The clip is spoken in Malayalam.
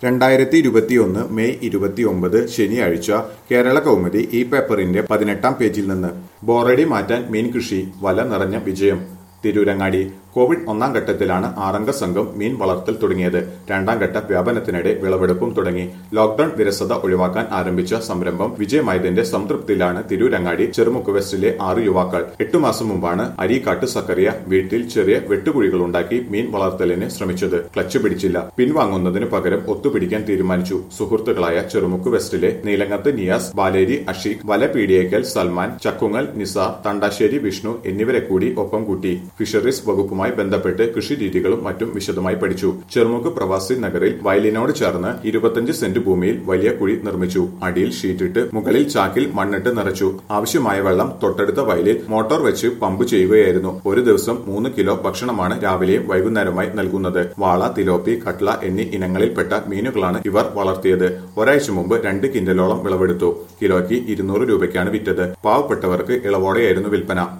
രണ്ടായിരത്തി ഇരുപത്തിയൊന്ന് മെയ് ഇരുപത്തിയൊമ്പത് ശനിയാഴ്ച കേരള കൗമുദി ഈ പേപ്പറിന്റെ പതിനെട്ടാം പേജിൽ നിന്ന് ബോറടി മാറ്റാൻ മീൻ കൃഷി വല നിറഞ്ഞ വിജയം തിരൂരങ്ങാടി കോവിഡ് ഒന്നാം ഘട്ടത്തിലാണ് ആറംഗ സംഘം മീൻ വളർത്തൽ തുടങ്ങിയത് രണ്ടാം ഘട്ട വ്യാപനത്തിനിടെ വിളവെടുപ്പും തുടങ്ങി ലോക്ഡൌൺ വിരസത ഒഴിവാക്കാൻ ആരംഭിച്ച സംരംഭം വിജയമായതിന്റെ സംതൃപ്തിയിലാണ് തിരൂരങ്ങാടി ചെറുമുക്ക് വെസ്റ്റിലെ ആറ് യുവാക്കൾ എട്ടു മാസം മുമ്പാണ് അരീക്കാട്ട് സക്കറിയ വീട്ടിൽ ചെറിയ വെട്ടുകുഴികൾ ഉണ്ടാക്കി മീൻ വളർത്തലിന് ശ്രമിച്ചത് ക്ലച്ച് പിടിച്ചില്ല പിൻവാങ്ങുന്നതിനു പകരം ഒത്തുപിടിക്കാൻ തീരുമാനിച്ചു സുഹൃത്തുക്കളായ ചെറുമുക്ക് വെസ്റ്റിലെ നീലങ്ങത്ത് നിയാസ് ബാലേരി അഷീഖ് വലപീഡിയേക്കൽ സൽമാൻ ചക്കുങ്ങൽ നിസാർ തണ്ടാശ്ശേരി വിഷ്ണു എന്നിവരെ കൂടി ഒപ്പം കൂട്ടി ഫിഷറീസ് വകുപ്പുമായി ബന്ധപ്പെട്ട് കൃഷി രീതികളും മറ്റും വിശദമായി പഠിച്ചു ചെറുമുക്ക് പ്രവാസി നഗറിൽ വയലിനോട് ചേർന്ന് ഇരുപത്തിയഞ്ച് സെന്റ് ഭൂമിയിൽ വലിയ കുഴി നിർമ്മിച്ചു അടിയിൽ ഷീറ്റിട്ട് മുകളിൽ ചാക്കിൽ മണ്ണിട്ട് നിറച്ചു ആവശ്യമായ വെള്ളം തൊട്ടടുത്ത വയലിൽ മോട്ടോർ വെച്ച് പമ്പ് ചെയ്യുകയായിരുന്നു ഒരു ദിവസം മൂന്ന് കിലോ ഭക്ഷണമാണ് രാവിലെയും വൈകുന്നേരമായി നൽകുന്നത് വാള തിലോപ്പി കട്ല എന്നീ ഇനങ്ങളിൽപ്പെട്ട മീനുകളാണ് ഇവർ വളർത്തിയത് ഒരാഴ്ച മുമ്പ് രണ്ട് കിൻഡലോളം വിളവെടുത്തു കിലോയ്ക്ക് ഇരുന്നൂറ് രൂപയ്ക്കാണ് വിറ്റത് പാവപ്പെട്ടവർക്ക് ഇളവോടെയായിരുന്നു വിൽപ്പന